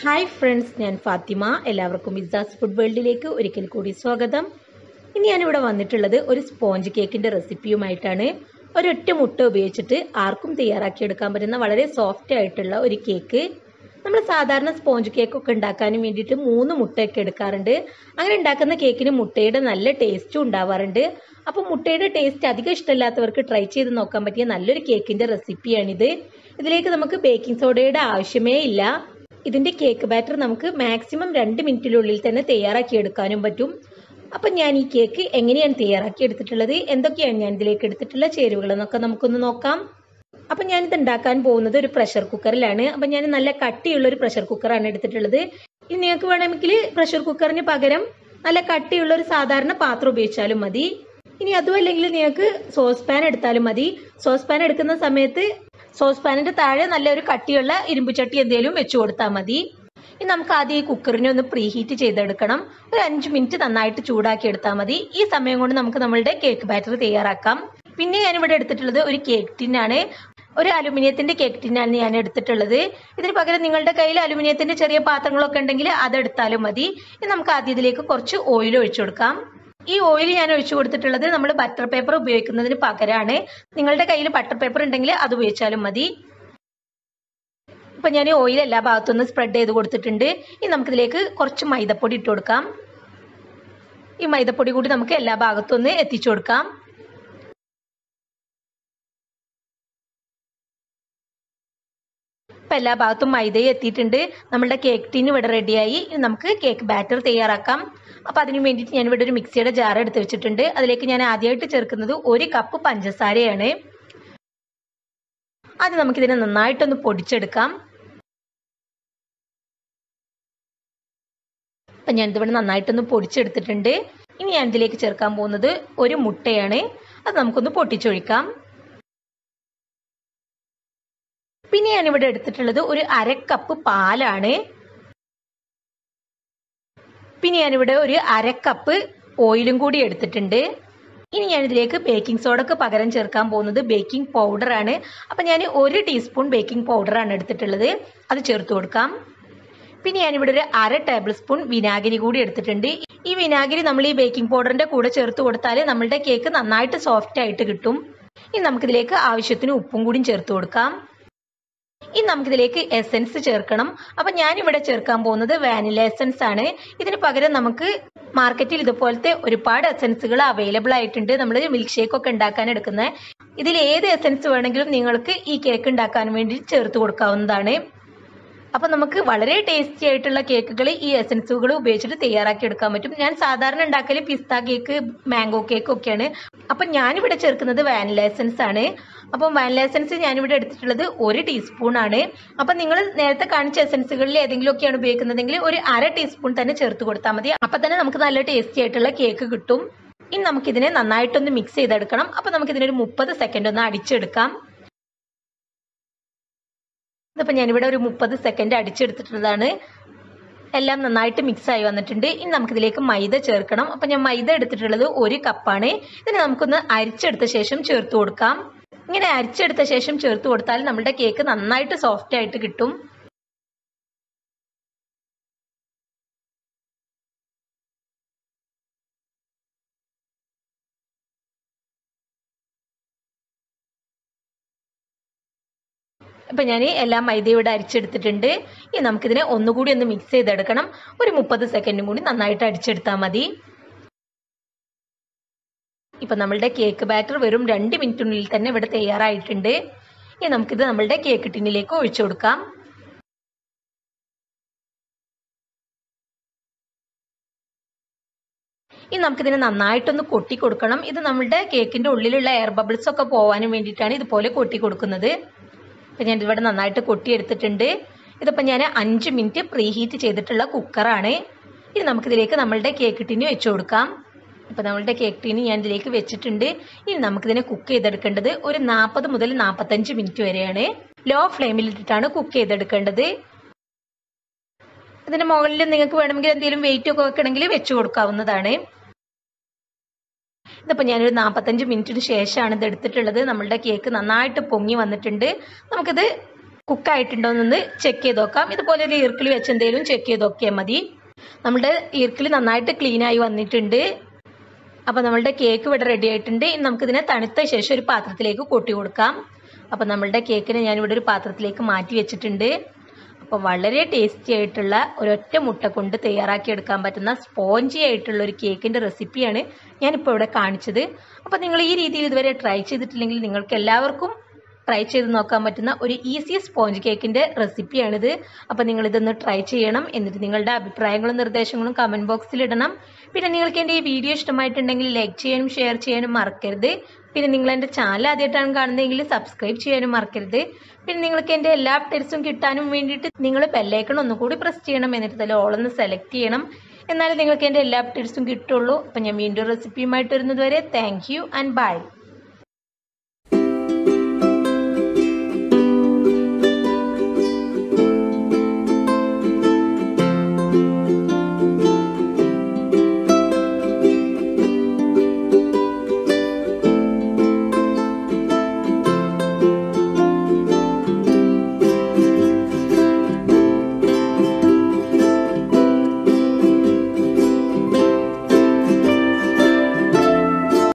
hi friends ഞാൻ ഫാത്തിമ എല്ലാവർക്കും ഇസാസ് food വേൾഡിലേക്ക് ഒരിക്കൽ കൂടി സ്വാഗതം ഇനി ഞാനിവിടെ വന്നിട്ടുള്ളത് ഒരു സ്പോഞ്ച് കേക്കിന്റെ റെസിപ്പിയുമായിട്ടാണ് ഒരൊറ്റ മുട്ട ഉപയോഗിച്ചിട്ട് ആർക്കും തയ്യാറാക്കിയെടുക്കാൻ പറ്റുന്ന വളരെ സോഫ്റ്റ് ആയിട്ടുള്ള ഒരു കേക്ക് നമ്മൾ സാധാരണ സ്പോഞ്ച് കേക്ക് ഒക്കെ ഉണ്ടാക്കാനും വേണ്ടിയിട്ട് മൂന്ന് മുട്ടയൊക്കെ എടുക്കാറുണ്ട് അങ്ങനെ ഉണ്ടാക്കുന്ന കേക്കിന് മുട്ടയുടെ നല്ല ടേസ്റ്റും ഉണ്ടാവാറുണ്ട് അപ്പോൾ മുട്ടയുടെ ടേസ്റ്റ് അധികം ഇഷ്ടമില്ലാത്തവർക്ക് ട്രൈ ചെയ്ത് നോക്കാൻ പറ്റിയ നല്ലൊരു കേക്കിന്റെ റെസിപ്പിയാണിത് ഇതിലേക്ക് നമുക്ക് ബേക്കിംഗ് സോഡയുടെ ആവശ്യമേ ഇല്ല ഇതിന്റെ കേക്ക് ബാറ്റർ നമുക്ക് മാക്സിമം രണ്ട് മിനിറ്റിനുള്ളിൽ തന്നെ തയ്യാറാക്കി എടുക്കാനും പറ്റും അപ്പൊ ഞാൻ ഈ കേക്ക് എങ്ങനെയാണ് തയ്യാറാക്കി എടുത്തിട്ടുള്ളത് എന്തൊക്കെയാണ് ഞാൻ ഇതിലേക്ക് എടുത്തിട്ടുള്ള ചേരുവകൾ എന്നൊക്കെ നമുക്കൊന്ന് നോക്കാം അപ്പൊ ഞാനിത് ഉണ്ടാക്കാൻ പോകുന്നത് ഒരു പ്രഷർ കുക്കറിലാണ് അപ്പൊ ഞാൻ നല്ല കട്ടിയുള്ള ഒരു പ്രഷർ കുക്കറാണ് എടുത്തിട്ടുള്ളത് ഇനി നിങ്ങൾക്ക് വേണമെങ്കിൽ പ്രഷർ കുക്കറിന് പകരം നല്ല കട്ടിയുള്ള ഒരു സാധാരണ പാത്രം ഉപയോഗിച്ചാലും മതി ഇനി അതും അല്ലെങ്കിൽ നിങ്ങൾക്ക് സോസ് പാൻ എടുത്താലും മതി സോസ് പാൻ എടുക്കുന്ന സമയത്ത് സോസ് പാനിന്റെ താഴെ നല്ലൊരു കട്ടിയുള്ള ഇരുമ്പ് ചട്ടി എന്തെങ്കിലും വെച്ചു കൊടുത്താൽ മതി ഇനി നമുക്ക് ആദ്യം ഈ കുക്കറിനെ ഒന്ന് പ്രീ ഹീറ്റ് ചെയ്തെടുക്കണം ഒരു അഞ്ച് മിനിറ്റ് നന്നായിട്ട് ചൂടാക്കി എടുത്താൽ മതി ഈ സമയം കൊണ്ട് നമുക്ക് നമ്മളുടെ കേക്ക് ബാറ്റർ തയ്യാറാക്കാം പിന്നെ ഞാൻ ഇവിടെ എടുത്തിട്ടുള്ളത് ഒരു കേക്ക് ടിന്നാണ് ഒരു അലുമിനിയത്തിന്റെ കേക്ക് ടിന്നാണ് ഞാൻ എടുത്തിട്ടുള്ളത് ഇതിന് പകരം നിങ്ങളുടെ കയ്യിൽ അലുമിനിയത്തിന്റെ ചെറിയ പാത്രങ്ങളൊക്കെ ഉണ്ടെങ്കിൽ അതെടുത്താലും മതി ഇനി നമുക്ക് ആദ്യം ഇതിലേക്ക് കുറച്ച് ഓയിൽ ഒഴിച്ചു കൊടുക്കാം ഈ ഓയിൽ ഞാൻ ഒഴിച്ചു കൊടുത്തിട്ടുള്ളത് നമ്മൾ ബട്ടർ പേപ്പർ ഉപയോഗിക്കുന്നതിന് പകരമാണ് നിങ്ങളുടെ കയ്യിൽ ബട്ടർ പേപ്പർ ഉണ്ടെങ്കിൽ അത് ഉപയോഗിച്ചാലും മതി ഇപ്പൊ ഞാൻ ഓയിൽ എല്ലാ ഭാഗത്തുനിന്ന് സ്പ്രെഡ് ചെയ്ത് കൊടുത്തിട്ടുണ്ട് ഇനി നമുക്കിതിലേക്ക് കുറച്ച് മൈദപ്പൊടി ഇട്ട് കൊടുക്കാം ഈ മൈദപ്പൊടി കൂടി നമുക്ക് എല്ലാ ഭാഗത്തുനിന്ന് എത്തിച്ചു കൊടുക്കാം ഇപ്പൊ എല്ലാ ഭാഗത്തും മൈദയും എത്തിയിട്ടുണ്ട് നമ്മളുടെ കേക്ക് ടീൻ ഇവിടെ റെഡിയായി ഇനി നമുക്ക് കേക്ക് ബാറ്റർ തയ്യാറാക്കാം അപ്പൊ അതിന് വേണ്ടിയിട്ട് ഞാൻ ഇവിടെ ഒരു മിക്സിയുടെ ജാർ എടുത്ത് വെച്ചിട്ടുണ്ട് അതിലേക്ക് ഞാൻ ആദ്യമായിട്ട് ചേർക്കുന്നത് ഒരു കപ്പ് പഞ്ചസാരയാണ് ആദ്യം നമുക്കിതിനെ നന്നായിട്ടൊന്ന് പൊടിച്ചെടുക്കാം അപ്പൊ ഞാൻ ഇതിവിടെ നന്നായിട്ടൊന്ന് പൊടിച്ചെടുത്തിട്ടുണ്ട് ഇനി ഞാൻ ഇതിലേക്ക് ചേർക്കാൻ പോകുന്നത് ഒരു മുട്ടയാണ് അത് നമുക്കൊന്ന് പൊട്ടിച്ചൊഴിക്കാം പിന്നെ ഞാൻ ഇവിടെ എടുത്തിട്ടുള്ളത് ഒരു അര കപ്പ് പാലാണ് പിന്നെ ഞാനിവിടെ ഒരു അര കപ്പ് ഓയിലും കൂടി എടുത്തിട്ടുണ്ട് ഇനി ഞാൻ ഇതിലേക്ക് ബേക്കിംഗ് സോഡക്ക് പകരം ചേർക്കാൻ പോകുന്നത് ബേക്കിംഗ് പൗഡർ ആണ് അപ്പം ഞാൻ ഒരു ടീസ്പൂൺ ബേക്കിംഗ് പൗഡർ ആണ് എടുത്തിട്ടുള്ളത് അത് ചേർത്ത് കൊടുക്കാം പിന്നെ ഞാനിവിടെ ഒരു അര ടേബിൾ സ്പൂൺ വിനാഗിരി കൂടി എടുത്തിട്ടുണ്ട് ഈ വിനാഗിരി നമ്മൾ ഈ ബേക്കിംഗ് പൗഡറിന്റെ കൂടെ ചേർത്ത് കൊടുത്താൽ നമ്മളുടെ കേക്ക് നന്നായിട്ട് സോഫ്റ്റ് ആയിട്ട് കിട്ടും ഇനി നമുക്കിതിലേക്ക് ആവശ്യത്തിന് ഉപ്പും കൂടി ചേർത്ത് കൊടുക്കാം ഇനി നമുക്കിതിലേക്ക് എസൻസ് ചേർക്കണം അപ്പൊ ഞാൻ ഇവിടെ ചേർക്കാൻ പോകുന്നത് വാനില എസൻസ് ആണ് ഇതിന് പകരം നമുക്ക് മാർക്കറ്റിൽ ഇതുപോലത്തെ ഒരുപാട് എസൻസുകൾ അവൈലബിൾ ആയിട്ടുണ്ട് നമ്മൾ മിൽക്ക് ഷേക്ക് ഒക്കെ ഉണ്ടാക്കാൻ എടുക്കുന്ന ഇതിൽ ഏത് എസൻസ് വേണമെങ്കിലും നിങ്ങൾക്ക് ഈ കേക്ക് ഉണ്ടാക്കാൻ വേണ്ടി ചേർത്ത് കൊടുക്കാവുന്നതാണ് അപ്പൊ നമുക്ക് വളരെ ടേസ്റ്റി ആയിട്ടുള്ള കേക്കുകൾ ഈ എസൻസുകൾ ഉപയോഗിച്ചിട്ട് തയ്യാറാക്കി എടുക്കാൻ പറ്റും ഞാൻ സാധാരണ ഉണ്ടാക്കൽ പിസ്ത കേക്ക് മാംഗോ കേക്ക് ഒക്കെയാണ് അപ്പൊ ഞാനിവിടെ ചേർക്കുന്നത് വാനില എസൻസ് ആണ് അപ്പം വാനില എസൻസ് ഞാനിവിടെ എടുത്തിട്ടുള്ളത് ഒരു ടീസ്പൂൺ ആണ് അപ്പൊ നിങ്ങൾ നേരത്തെ കാണിച്ച എസൻസുകളിൽ ഏതെങ്കിലും ഒക്കെയാണ് ഉപയോഗിക്കുന്നതെങ്കിൽ ഒരു അര ടീസ്പൂൺ തന്നെ ചേർത്ത് കൊടുത്താൽ മതി അപ്പൊ തന്നെ നമുക്ക് നല്ല ടേസ്റ്റി ആയിട്ടുള്ള കേക്ക് കിട്ടും ഇനി നമുക്കിതിനെ നന്നായിട്ടൊന്ന് മിക്സ് ചെയ്തെടുക്കണം അപ്പൊ നമുക്കിതിനൊരു മുപ്പത് സെക്കൻഡ് ഒന്ന് അടിച്ചെടുക്കാം ഇതിപ്പോൾ ഞാനിവിടെ ഒരു മുപ്പത് സെക്കൻഡ് അടിച്ചെടുത്തിട്ടുള്ളതാണ് എല്ലാം നന്നായിട്ട് മിക്സ് ആയി വന്നിട്ടുണ്ട് ഇനി നമുക്കിതിലേക്ക് മൈദ ചേർക്കണം അപ്പം ഞാൻ മൈദ എടുത്തിട്ടുള്ളത് ഒരു കപ്പാണ് ഇതിനെ നമുക്കൊന്ന് അരിച്ചെടുത്ത ശേഷം ചേർത്ത് കൊടുക്കാം ഇങ്ങനെ അരിച്ചെടുത്ത ശേഷം ചേർത്ത് കൊടുത്താൽ നമ്മുടെ കേക്ക് നന്നായിട്ട് സോഫ്റ്റ് ആയിട്ട് കിട്ടും ഇപ്പം ഞാൻ എല്ലാം മൈദ ഇവിടെ അരിച്ചെടുത്തിട്ടുണ്ട് ഇനി നമുക്കിതിനെ ഒന്നുകൂടി ഒന്ന് മിക്സ് ചെയ്തെടുക്കണം ഒരു മുപ്പത് സെക്കൻഡും കൂടി നന്നായിട്ട് അടിച്ചെടുത്താൽ മതി ഇപ്പം നമ്മളുടെ കേക്ക് ബാറ്റർ വെറും രണ്ട് മിനിറ്റിനുള്ളിൽ തന്നെ ഇവിടെ തയ്യാറായിട്ടുണ്ട് ഇനി നമുക്കിത് നമ്മളുടെ കേക്ക് ടിന്നിലേക്ക് ഒഴിച്ചു കൊടുക്കാം ഇനി നമുക്കിതിനെ നന്നായിട്ടൊന്ന് കൊട്ടി കൊടുക്കണം ഇത് നമ്മളുടെ കേക്കിന്റെ ഉള്ളിലുള്ള എയർ ബബിൾസ് ഒക്കെ പോകാനും വേണ്ടിയിട്ടാണ് ഇതുപോലെ കൊട്ടി കൊടുക്കുന്നത് അപ്പം ഞാൻ ഇവിടെ നന്നായിട്ട് കൊട്ടിയെടുത്തിട്ടുണ്ട് ഇതിപ്പോൾ ഞാൻ അഞ്ച് മിനിറ്റ് പ്രീ ഹീറ്റ് ചെയ്തിട്ടുള്ള കുക്കറാണ് ഇനി നമുക്കിതിലേക്ക് നമ്മളുടെ കേക്ക് ടിന് വെച്ച് കൊടുക്കാം ഇപ്പം നമ്മളുടെ കേക്ക് ടിന് ഞാൻ ഇതിലേക്ക് വെച്ചിട്ടുണ്ട് ഇനി നമുക്കിതിനെ കുക്ക് ചെയ്തെടുക്കേണ്ടത് ഒരു നാൽപ്പത് മുതൽ നാൽപ്പത്തഞ്ച് മിനിറ്റ് വരെയാണ് ലോ ഫ്ലെയിമിൽ ഇട്ടിട്ടാണ് കുക്ക് ചെയ്തെടുക്കേണ്ടത് ഇതിന്റെ മുകളിൽ നിങ്ങൾക്ക് വേണമെങ്കിൽ എന്തെങ്കിലും വെയിറ്റ് ഒക്കെ വെക്കണമെങ്കിൽ വെച്ച് കൊടുക്കാവുന്നതാണ് ഇതിപ്പോൾ ഞാനൊരു നാൽപ്പത്തഞ്ച് മിനിറ്റിന് ശേഷമാണ് ഇത് എടുത്തിട്ടുള്ളത് നമ്മളുടെ കേക്ക് നന്നായിട്ട് പൊങ്ങി വന്നിട്ടുണ്ട് നമുക്കിത് കുക്കായിട്ടുണ്ടോ എന്നൊന്ന് ചെക്ക് ചെയ്ത് നോക്കാം ഇതുപോലെ ഒരു ഈർക്കിളി വെച്ച് എന്തെങ്കിലും ചെക്ക് ചെയ്ത് നോക്കിയാൽ മതി നമ്മുടെ ഈർക്കിളി നന്നായിട്ട് ക്ലീൻ ആയി വന്നിട്ടുണ്ട് അപ്പോൾ നമ്മളുടെ കേക്ക് ഇവിടെ റെഡി ആയിട്ടുണ്ട് ഇനി നമുക്കിതിനെ തണുത്ത ശേഷം ഒരു പാത്രത്തിലേക്ക് കൊട്ടി കൊടുക്കാം അപ്പോൾ നമ്മളുടെ കേക്കിനെ ഞാൻ ഇവിടെ ഒരു പാത്രത്തിലേക്ക് മാറ്റി വെച്ചിട്ടുണ്ട് അപ്പോൾ വളരെ ടേസ്റ്റി ആയിട്ടുള്ള ഒരൊറ്റ മുട്ട കൊണ്ട് തയ്യാറാക്കി എടുക്കാൻ പറ്റുന്ന സ്പോഞ്ചി ആയിട്ടുള്ള ഒരു കേക്കിൻ്റെ റെസിപ്പിയാണ് ഞാനിപ്പോൾ ഇവിടെ കാണിച്ചത് അപ്പോൾ നിങ്ങൾ ഈ രീതിയിൽ ഇതുവരെ ട്രൈ ചെയ്തിട്ടില്ലെങ്കിൽ നിങ്ങൾക്ക് എല്ലാവർക്കും ട്രൈ ചെയ്ത് നോക്കാൻ പറ്റുന്ന ഒരു ഈസി സ്പോഞ്ച് കേക്കിൻ്റെ റെസിപ്പിയാണിത് അപ്പോൾ നിങ്ങൾ ഇതൊന്ന് ട്രൈ ചെയ്യണം എന്നിട്ട് നിങ്ങളുടെ അഭിപ്രായങ്ങളും നിർദ്ദേശങ്ങളും കമൻറ്റ് ബോക്സിൽ ഇടണം പിന്നെ നിങ്ങൾക്ക് എൻ്റെ ഈ വീഡിയോ ഇഷ്ടമായിട്ടുണ്ടെങ്കിൽ ലൈക്ക് ചെയ്യാനും ഷെയർ ചെയ്യാനും മറക്കരുത് പിന്നെ നിങ്ങൾ എൻ്റെ ചാനൽ ആദ്യമായിട്ടാണ് കാണുന്നതെങ്കിൽ സബ്സ്ക്രൈബ് ചെയ്യാനും മറക്കരുത് പിന്നെ നിങ്ങൾക്ക് എൻ്റെ എല്ലാ അപ്ഡേറ്റ്സും കിട്ടാനും വേണ്ടിയിട്ട് നിങ്ങൾ ബെല്ലൈക്കൺ ഒന്നുകൂടി പ്രസ് ചെയ്യണം എന്നിട്ട് അതിൽ ഓളൊന്ന് സെലക്ട് ചെയ്യണം എന്നാലും നിങ്ങൾക്ക് എൻ്റെ എല്ലാ അപ്ഡേറ്റ്സും കിട്ടുള്ളൂ അപ്പം ഞാൻ വീണ്ടും റെസിപ്പിയുമായിട്ട് വരുന്നത് വരെ താങ്ക് യു ആൻഡ് ബൈ